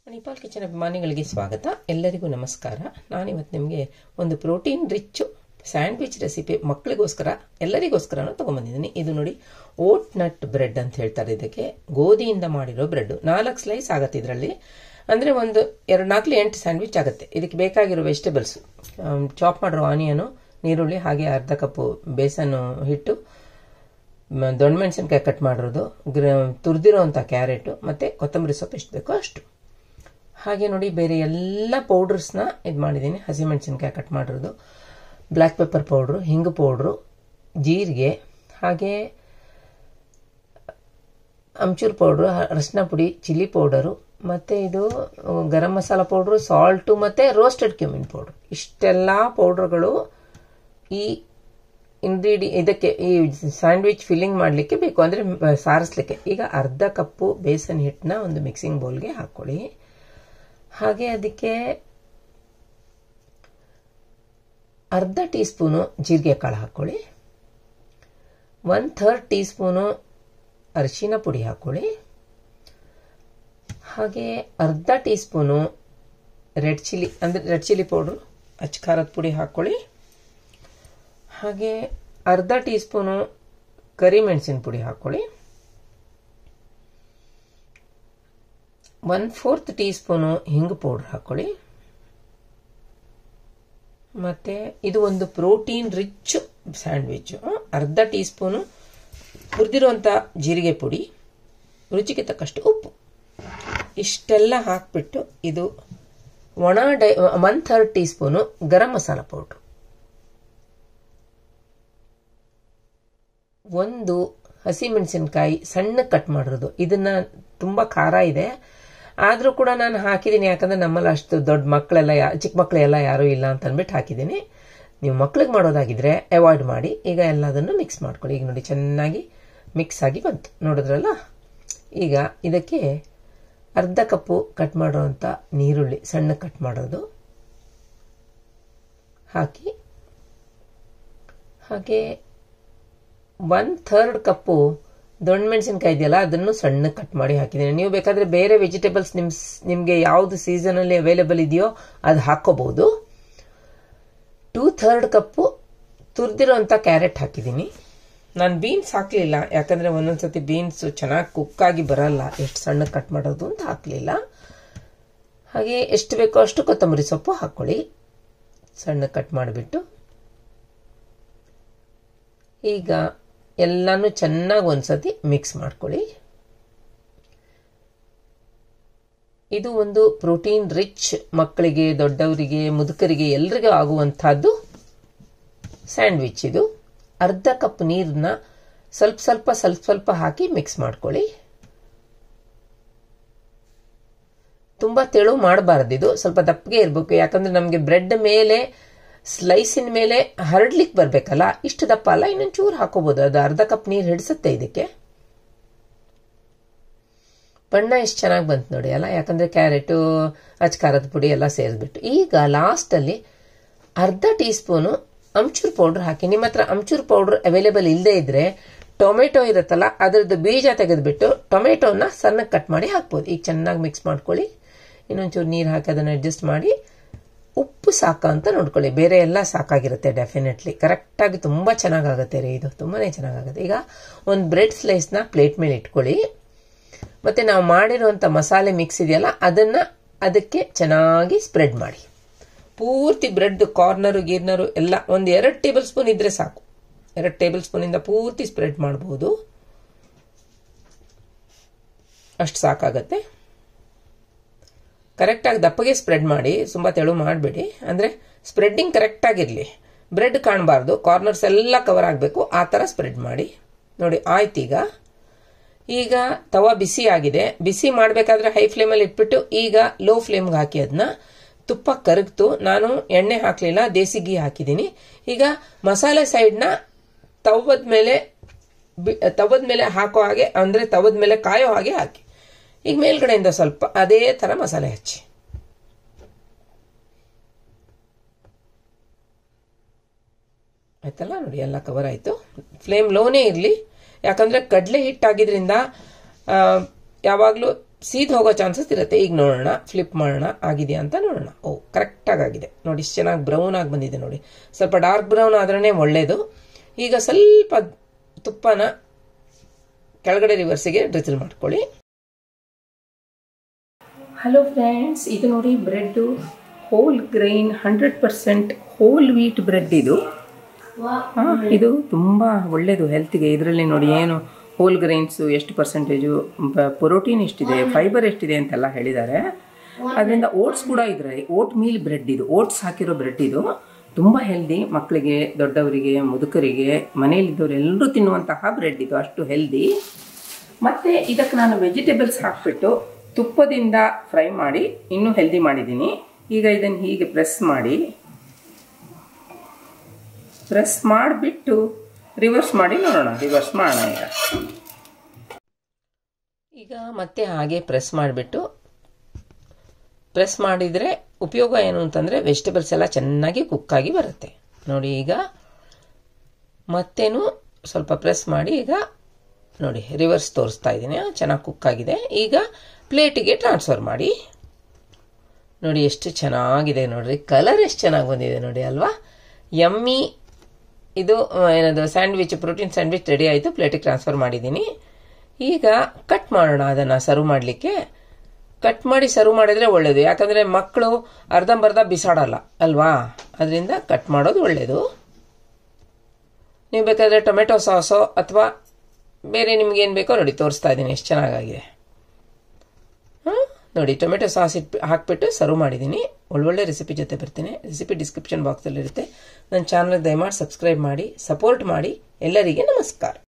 Manipal kitchen ಅಭಿಮಾನಿಗಳಿಗೆ ಸ್ವಾಗತ ಎಲ್ಲರಿಗೂ ನಮಸ್ಕಾರ ನಾನಿವತ್ತು ನಿಮಗೆ ಒಂದು ಪ್ರೋಟೀನ್ ರಿಚ್ ಸ್ಯಾಂಡ್ವಿಚ್ ರೆಸಿಪಿ ಮಕ್ಕಳಿಗೋಸ್ಕರ ಎಲ್ಲರಿಗೋಸ್ಕರನೂ ತೊಗೊಂಬಂದಿದ್ದೀನಿ ಇದು ನೋಡಿ ಓಟ್ ನಟ್ ಬ್ರೆಡ್ ಅಂತ ಹೇಳ್ತಾರೆ ಇದಕ್ಕೆ ಗೋಧಿಯಿಂದ ಮಾಡಿರೋ ಬ್ರೆಡ್ ನಾಲ್ಕು ಸ್ಲೈಸ್ ಆಗತ್ತೆ ಇದರಲ್ಲಿ ಅಂದರೆ ಒಂದು ಎರಡು ನಾಲ್ಕು ಎಂಟು ಸ್ಯಾಂಡ್ವಿಚ್ ಆಗುತ್ತೆ ಇದಕ್ಕೆ ಬೇಕಾಗಿರೋ ವೆಜಿಟೇಬಲ್ಸ್ ಚಾಪ್ ಮಾಡಿರೋ ಆನಿಯನು ನೀರುಳ್ಳಿ ಹಾಗೆ ಅರ್ಧ ಕಪ್ಪು ಬೇಸನ್ನು ಹಿಟ್ಟು ಮ- ದೊಣ್ಣೆ ಮೆಣಸಿನ್ಕಾಯಿ ಕಟ್ ಮಾಡಿರೋದು ಗ್ರ ತುರಿದಿರೋವಂಥ ಕ್ಯಾರೆಟು ಮತ್ತು ಕೊತ್ತಂಬರಿ ಸೊಪ್ಪು ಎಷ್ಟು ಬೇಕೋ ಅಷ್ಟು ಹಾಗೆ ನೋಡಿ ಬೇರೆ ಎಲ್ಲ ಪೌಡರ್ಸ್ನ ಇದು ಮಾಡಿದ್ದೀನಿ ಹಸಿಮೆಣಸಿನ್ಕಾಯಿ ಕಟ್ ಮಾಡಿರೋದು ಬ್ಲ್ಯಾಕ್ ಪೆಪ್ಪರ್ ಪೌಡ್ರು ಹಿಂಗು ಪೌಡ್ರು ಜೀರಿಗೆ ಹಾಗೆ ಅಮ್ಚೂರ್ ಪೌಡ್ರು ಅರಶಿನ ಪುಡಿ ಚಿಲ್ಲಿ ಪೌಡರು ಮತ್ತು ಇದು ಆ, ಗರಂ ಮಸಾಲ ಪೌಡ್ರು ಸಾಲ್ಟು ಮತ್ತು ರೋಸ್ಟೆಡ್ ಕ್ಯೂಮಿನ್ ಪೌಡ್ರು ಇಷ್ಟೆಲ್ಲ ಪೌಡ್ರುಗಳು ಈ ಇಂಗ್ರೀಡಿ ಇದಕ್ಕೆ ಈ ಸ್ಯಾಂಡ್ವಿಚ್ ಫಿಲ್ಲಿಂಗ್ ಮಾಡಲಿಕ್ಕೆ ಬೇಕು ಅಂದರೆ ಸಾರಿಸ್ಲಿಕ್ಕೆ ಈಗ ಅರ್ಧ ಕಪ್ಪು ಬೇಸನ್ ಹಿಟ್ಟನ್ನ ಒಂದು ಮಿಕ್ಸಿಂಗ್ ಬೌಲ್ಗೆ ಹಾಕ್ಕೊಳ್ಳಿ ಹಾಗೆ ಅದಕ್ಕೆ ಅರ್ಧ ಟೀ ಸ್ಪೂನು ಜೀರಿಗೆ ಕಾಳು ಹಾಕ್ಕೊಳ್ಳಿ ಒನ್ ಥರ್ಡ್ ಟೀ ಸ್ಪೂನು ಅರಿಶಿನ ಪುಡಿ ಹಾಕ್ಕೊಳ್ಳಿ ಹಾಗೆ ಅರ್ಧ ಟೀ ಸ್ಪೂನು ರೆಡ್ ಚಿಲ್ಲಿ ಅಂದರೆ ರೆಡ್ ಚಿಲ್ಲಿ ಪೌಡ್ರು ಅಚ್ಚ ಖಾರದ ಪುಡಿ ಹಾಕ್ಕೊಳ್ಳಿ ಹಾಗೆ ಅರ್ಧ ಟೀ ಸ್ಪೂನು ಕರಿಮೆಣಸಿನ ಪುಡಿ ಹಾಕ್ಕೊಳ್ಳಿ ಒನ್ ಫೋರ್ತ್ ಟೀ ಸ್ಪೂನು ಹಿಂಗು ಪೌಡ್ರ್ ಹಾಕ್ಕೊಳ್ಳಿ ಮತ್ತು ಇದು ಒಂದು ಪ್ರೋಟೀನ್ ರಿಚ್ ಸ್ಯಾಂಡ್ವಿಚ್ ಅರ್ಧ ಟೀ ಸ್ಪೂನು ಹುರಿದಿರುವಂಥ ಜೀರಿಗೆ ಪುಡಿ ರುಚಿಗೆ ತಕ್ಕಷ್ಟು ಉಪ್ಪು ಇಷ್ಟೆಲ್ಲ ಹಾಕ್ಬಿಟ್ಟು ಇದು ಒಣ ಡೈ one third teaspoon garam masala powder ಒಂದು ಹಸಿಮೆಣಸಿನ್ಕಾಯಿ ಸಣ್ಣ ಕಟ್ ಮಾಡಿರೋದು ಇದನ್ನ ತುಂಬ ಖಾರ ಇದೆ ಆದರೂ ಕೂಡ ನಾನು ಹಾಕಿದ್ದೀನಿ ಯಾಕಂದ್ರೆ ನಮ್ಮಲ್ಲಿ ಅಷ್ಟು ದೊಡ್ಡ ಮಕ್ಕಳೆಲ್ಲ ಯಾ ಚಿಕ್ಕ ಮಕ್ಕಳೆಲ್ಲ ಯಾರೂ ಇಲ್ಲ ಅಂತ ಅಂದ್ಬಿಟ್ಟು ಹಾಕಿದ್ದೀನಿ ನೀವು ಮಕ್ಳಿಗೆ ಮಾಡೋದಾಗಿದ್ರೆ ಅವಾಯ್ಡ್ ಮಾಡಿ ಈಗ ಎಲ್ಲದನ್ನು ಮಿಕ್ಸ್ ಮಾಡ್ಕೊಳ್ಳಿ ಈಗ ನೋಡಿ ಚೆನ್ನಾಗಿ ಮಿಕ್ಸ್ ಆಗಿ ಬಂತು ನೋಡಿದ್ರಲ್ಲ ಈಗ ಇದಕ್ಕೆ ಅರ್ಧ ಕಪ್ಪು ಕಟ್ ಮಾಡಿರೋಂಥ ನೀರುಳ್ಳಿ ಸಣ್ಣ ಕಟ್ ಮಾಡೋದು ಹಾಕಿ ಹಾಗೆ ಒನ್ ಥರ್ಡ್ ಕಪ್ಪು ದೊಣ್ಣೆ ಮೆಣಸಿನ್ಕಾಯಿ ಇದೆಯಲ್ಲ ಅದನ್ನು ಸಣ್ಣ ಕಟ್ ಮಾಡಿ ಹಾಕಿದ್ದೀನಿ ನೀವು ಬೇಕಾದ್ರೆ ಬೇರೆ ವೆಜಿಟೇಬಲ್ಸ್ ನಿಮ್ ನಿಮಗೆ ಯಾವುದು ಸೀಸನಲ್ಲಿ ಅವೈಲೇಬಲ್ ಇದೆಯೋ ಅದು ಹಾಕೋಬಹುದು ಟೂ ಥರ್ಡ್ ಕಪ್ಪು ತುರಿದಿರೋಂಥ ಕ್ಯಾರೆಟ್ ಹಾಕಿದ್ದೀನಿ ನಾನು ಬೀನ್ಸ್ ಹಾಕಲಿಲ್ಲ ಯಾಕಂದರೆ ಒಂದೊಂದ್ಸತಿ ಬೀನ್ಸ್ ಚೆನ್ನಾಗಿ ಕುಕ್ಕಾಗಿ ಬರಲ್ಲ ಎಷ್ಟು ಸಣ್ಣ ಕಟ್ ಮಾಡೋದು ಅಂತ ಹಾಕಲಿಲ್ಲ ಹಾಗೆ ಎಷ್ಟು ಬೇಕೋ ಅಷ್ಟು ಕೊತ್ತಂಬರಿ ಸೊಪ್ಪು ಹಾಕ್ಕೊಳ್ಳಿ ಸಣ್ಣ ಕಟ್ ಮಾಡಿಬಿಟ್ಟು ಈಗ ಎಲ್ಲಾನು ಚೆನ್ನಾಗಿ ಒಂದ್ಸತಿ ಮಿಕ್ಸ್ ಮಾಡ್ಕೊಳ್ಳಿ ಇದು ಒಂದು ಪ್ರೋಟೀನ್ ರಿಚ್ ಮಕ್ಕಳಿಗೆ ದೊಡ್ಡವರಿಗೆ ಮುದುಕರಿಗೆ ಎಲ್ರಿಗೂ ಆಗುವಂತಹದ್ದು ಸ್ಯಾಂಡ್ವಿಚ್ ಇದು ಅರ್ಧ ಕಪ್ ನೀರನ್ನ ಸ್ವಲ್ಪ ಸ್ವಲ್ಪ ಸ್ವಲ್ಪ ಸ್ವಲ್ಪ ಹಾಕಿ ಮಿಕ್ಸ್ ಮಾಡ್ಕೊಳ್ಳಿ ತುಂಬಾ ತೆಳು ಮಾಡಬಾರ್ದು ಇದು ಸ್ವಲ್ಪ ದಪ್ಪಗೆ ಇರಬೇಕು ಯಾಕಂದ್ರೆ ನಮಗೆ ಬ್ರೆಡ್ ಮೇಲೆ ಸ್ಲೈಸಿನ ಮೇಲೆ ಹರಡ್ಲಿಕ್ಕೆ ಬರಬೇಕಲ್ಲ ಇಷ್ಟು ದಪ್ಪ ಅಲ್ಲ ಇನ್ನೊಂದು ಚೂರು ಹಾಕೋಬಹುದು ಅದು ಅರ್ಧ ಕಪ್ ನೀರು ಹಿಡಿಸುತ್ತೆ ಇದಕ್ಕೆ ಬಣ್ಣ ಎಷ್ಟು ಚೆನ್ನಾಗಿ ಬಂತು ನೋಡಿ ಅಲ್ಲ ಯಾಕಂದ್ರೆ ಕ್ಯಾರೆಟು ಅಚ್ಕಾರದ ಪುಡಿ ಎಲ್ಲ ಸೇರಿಸ್ಬಿಟ್ಟು ಈಗ ಲಾಸ್ಟಲ್ಲಿ ಅರ್ಧ ಟೀ ಸ್ಪೂನು ಅಮ್ಚೂರ್ ಪೌಡ್ರ್ ಹಾಕಿ ನಿಮ್ಮ ಹತ್ರ ಅಮ್ಚೂರ್ ಪೌಡ್ರ್ ಅವೈಲೇಬಲ್ ಇಲ್ಲದೆ ಇದ್ರೆ ಟೊಮೆಟೊ ಇರುತ್ತಲ್ಲ ಅದರದ್ದು ಬೀಜ ತೆಗೆದುಬಿಟ್ಟು ಟೊಮೆಟೊನ ಸಣ್ಣಗೆ ಕಟ್ ಮಾಡಿ ಹಾಕ್ಬೋದು ಈಗ ಚೆನ್ನಾಗಿ ಮಿಕ್ಸ್ ಮಾಡ್ಕೊಳ್ಳಿ ಇನ್ನೊಂಚೂರು ನೀರು ಹಾಕಿ ಅದನ್ನು ಅಡ್ಜಸ್ಟ್ ಮಾಡಿ ಉಪ್ಪು ಸಾಕ ಅಂತ ನೋಡ್ಕೊಳ್ಳಿ ಬೇರೆ ಎಲ್ಲ ಸಾಕಾಗಿರುತ್ತೆ ಡೆಫಿನೆಟ್ಲಿ ಕರೆಕ್ಟಾಗಿ ತುಂಬ ಚೆನ್ನಾಗಾಗುತ್ತೆ ರೀ ಇದು ತುಂಬಾನೇ ಚೆನ್ನಾಗಾಗುತ್ತೆ ಈಗ ಒಂದು ಬ್ರೆಡ್ ಸ್ಲೈಸ್ನ ಪ್ಲೇಟ್ ಮೇಲೆ ಇಟ್ಕೊಳ್ಳಿ ಮತ್ತೆ ನಾವು ಮಾಡಿರುವಂಥ ಮಸಾಲೆ ಮಿಕ್ಸ್ ಇದೆಯಲ್ಲ ಅದನ್ನ ಅದಕ್ಕೆ ಚೆನ್ನಾಗಿ ಸ್ಪ್ರೆಡ್ ಮಾಡಿ ಪೂರ್ತಿ ಬ್ರೆಡ್ ಕಾರ್ನರು ಗೀರ್ನರು ಎಲ್ಲ ಒಂದು ಎರಡು ಟೇಬಲ್ ಸ್ಪೂನ್ ಇದ್ರೆ ಸಾಕು ಎರಡು ಟೇಬಲ್ ಸ್ಪೂನಿಂದ ಪೂರ್ತಿ ಸ್ಪ್ರೆಡ್ ಮಾಡಬಹುದು ಅಷ್ಟು ಸಾಕಾಗತ್ತೆ ಕರೆಕ್ಟಾಗಿ ದಪ್ಪಗೆ ಸ್ಪ್ರೆಡ್ ಮಾಡಿ ತುಂಬ ತೆಳು ಮಾಡಬೇಡಿ ಅಂದರೆ ಸ್ಪ್ರೆಡ್ಡಿಂಗ್ ಕರೆಕ್ಟಾಗಿರಲಿ ಬ್ರೆಡ್ ಕಾಣಬಾರ್ದು ಕಾರ್ನರ್ಸ್ ಎಲ್ಲ ಕವರ್ ಆಗಬೇಕು ಆ ಥರ ಸ್ಪ್ರೆಡ್ ಮಾಡಿ ನೋಡಿ ಆಯ್ತೀಗ ಈಗ ತವ ಬಿಸಿ ಆಗಿದೆ ಬಿಸಿ ಮಾಡಬೇಕಾದ್ರೆ ಹೈ ಫ್ಲೇಮಲ್ಲಿ ಇಟ್ಬಿಟ್ಟು ಈಗ ಲೋ ಫ್ಲೇಮ್ಗೆ ಹಾಕಿ ಅದನ್ನ ತುಪ್ಪ ಕರಗ್ತು ನಾನು ಎಣ್ಣೆ ಹಾಕಲಿಲ್ಲ ದೇಸಿ ಗೀ ಹಾಕಿದ್ದೀನಿ ಈಗ ಮಸಾಲೆ ಸೈಡ್ನ ತವದ ಮೇಲೆ ತವದ ಮೇಲೆ ಹಾಕೋ ಹಾಗೆ ಅಂದರೆ ತವದ ಮೇಲೆ ಕಾಯೋ ಹಾಗೆ ಹಾಕಿ ಈಗ ಮೇಲ್ಗಡೆಯಿಂದ ಸ್ವಲ್ಪ ಅದೇ ಥರ ಮಸಾಲೆ ಹಚ್ಚಿ ಆಯ್ತಲ್ಲ ನೋಡಿ ಎಲ್ಲ ಕವರ್ ಆಯಿತು ಫ್ಲೇಮ್ ಲೋನೇ ಇರಲಿ ಯಾಕಂದರೆ ಕಡಲೆ ಹಿಟ್ಟಾಗಿದ್ರಿಂದ ಯಾವಾಗಲೂ ಸೀದ್ ಹೋಗೋ ಚಾನ್ಸಸ್ ಇರುತ್ತೆ ಈಗ ನೋಡೋಣ ಫ್ಲಿಪ್ ಮಾಡೋಣ ಆಗಿದೆಯಾ ಅಂತ ನೋಡೋಣ ಓ ಕರೆಕ್ಟಾಗಿ ಆಗಿದೆ ನೋಡಿ ಇಷ್ಟು ಚೆನ್ನಾಗಿ ಬ್ರೌನ್ ಆಗಿ ಬಂದಿದೆ ನೋಡಿ ಸ್ವಲ್ಪ ಡಾರ್ಕ್ ಬ್ರೌನ್ ಆದ್ರೇ ಒಳ್ಳೆಯದು ಈಗ ಸ್ವಲ್ಪ ತುಪ್ಪನ ಕೆಳಗಡೆ ರಿವರ್ಸಿಗೆ ಡ್ರಿಸಲ್ ಮಾಡ್ಕೊಳ್ಳಿ ಹಲೋ ಫ್ರೆಂಡ್ಸ್ ಇದು ನೋಡಿ bread whole grain hundred percent whole wheat bread ಇದು ಹಾ, ಇದು ತುಂಬ ಒಳ್ಳೆಯದು ಹೆಲ್ತ್ಗೆ ಇದರಲ್ಲಿ ನೋಡಿ ಏನು ಹೋಲ್ ಗ್ರೈನ್ಸು ಎಷ್ಟು ಪರ್ಸೆಂಟೇಜು ಪ್ರೋಟೀನ್ ಎಷ್ಟಿದೆ ಫೈಬರ್ ಎಷ್ಟಿದೆ ಅಂತೆಲ್ಲ ಹೇಳಿದ್ದಾರೆ ಅದರಿಂದ ಓಟ್ಸ್ ಕೂಡ ಇದ್ರೆ ಓಟ್ ಮೀಲ್ ಬ್ರೆಡ್ ಇದು ಓಟ್ಸ್ ಹಾಕಿರೋ ಬ್ರೆಡ್ ಇದು ತುಂಬ ಹೆಲ್ದಿ ಮಕ್ಕಳಿಗೆ ದೊಡ್ಡವರಿಗೆ ಮುದುಕರಿಗೆ ಮನೆಯಲ್ಲಿದ್ದವರು ಎಲ್ಲರೂ ತಿನ್ನುವಂತಹ ಬ್ರೆಡ್ ಇದು ಅಷ್ಟು ಹೆಲ್ದಿ ಮತ್ತು ಇದಕ್ಕೆ ನಾನು ವೆಜಿಟೇಬಲ್ಸ್ ಹಾಕಿಬಿಟ್ಟು ತುಪ್ಪದಿಂದ ಫ್ರೈ ಮಾಡಿ ಇನ್ನೂ ಹೆಲ್ದಿ ಮಾಡಿದ್ದೀನಿ ಈಗ ಇದನ್ನು ಹೀಗೆ ಪ್ರೆಸ್ ಮಾಡಿ ಪ್ರೆಸ್ ಮಾಡಿಬಿಟ್ಟು ರಿವರ್ಸ್ ಮಾಡಿ ನೋಡೋಣ ರಿವರ್ಸ್ ಮಾಡೋಣ ಈಗ ಈಗ ಮತ್ತೆ ಹಾಗೆ ಪ್ರೆಸ್ ಮಾಡಿಬಿಟ್ಟು ಪ್ರೆಸ್ ಮಾಡಿದರೆ ಉಪಯೋಗ ಏನು ಅಂತಂದರೆ ವೆಜಿಟೇಬಲ್ಸ್ ಎಲ್ಲ ಚೆನ್ನಾಗಿ ಕುಕ್ಕಾಗಿ ಬರುತ್ತೆ ನೋಡಿ ಈಗ ಮತ್ತೇನು ಸ್ವಲ್ಪ ಪ್ರೆಸ್ ಮಾಡಿ ಈಗ ನೋಡಿ ರಿವರ್ಸ್ ತೋರಿಸ್ತಾ ಇದ್ದೀನಿ ಚೆನ್ನಾಗಿ ಕುಕ್ಕಾಗಿದೆ ಈಗ ಪ್ಲೇಟಿಗೆ ಟ್ರಾನ್ಸ್ಫರ್ ಮಾಡಿ ನೋಡಿ ಎಷ್ಟು ಚೆನ್ನಾಗಿದೆ ನೋಡ್ರಿ ಕಲರ್ ಎಷ್ಟು ಚೆನ್ನಾಗಿ ಬಂದಿದೆ ನೋಡಿ ಅಲ್ವಾ ಯಮ್ಮಿ ಇದು ಆ, ಏನದು ಸ್ಯಾಂಡ್ವಿಚ್ ಪ್ರೋಟೀನ್ ಸ್ಯಾಂಡ್ವಿಚ್ ರೆಡಿ ಆಯಿತು ಪ್ಲೇಟಿಗೆ ಟ್ರಾನ್ಸ್ಫರ್ ಮಾಡಿದ್ದೀನಿ ಈಗ ಕಟ್ ಮಾಡೋಣ ಅದನ್ನು ಸರ್ವ್ ಮಾಡಲಿಕ್ಕೆ ಕಟ್ ಮಾಡಿ ಸರ್ವ್ ಮಾಡಿದ್ರೆ ಒಳ್ಳೆಯದು ಯಾಕಂದರೆ ಮಕ್ಕಳು ಅರ್ಧಂಬರ್ಧ ಬಿಸಾಡಲ್ಲ ಅಲ್ವಾ ಅದರಿಂದ ಕಟ್ ಮಾಡೋದು ಒಳ್ಳೆಯದು ನೀವು ಬೇಕಾದರೆ ಟೊಮೆಟೊ ಸಾಸೋ ಅಥವಾ ಬೇರೆ ನಿಮ್ಗೇನು ಬೇಕೋ ನೋಡಿ ತೋರಿಸ್ತಾ ಇದ್ದೀನಿ ಎಷ್ಟು ಚೆನ್ನಾಗಾಗಿದೆ ಹಾಂ ನೋಡಿ ಟೊಮೆಟೊ ಸಾಸ್ ಇಟ್ಟು ಹಾಕಿಬಿಟ್ಟು ಸರ್ವ್ ಮಾಡಿದ್ದೀನಿ ಒಳ್ಳೊಳ್ಳೆ ರೆಸಿಪಿ ಜೊತೆ ಬರ್ತೀನಿ ರೆಸಿಪಿ ಡಿಸ್ಕ್ರಿಪ್ಷನ್ ಬಾಕ್ಸಲ್ಲಿರುತ್ತೆ ನನ್ನ ಚಾನಲ್ ದಯಮಾಡಿ ಸಬ್ಸ್ಕ್ರೈಬ್ ಮಾಡಿ ಸಪೋರ್ಟ್ ಮಾಡಿ ಎಲ್ಲರಿಗೆ ನಮಸ್ಕಾರ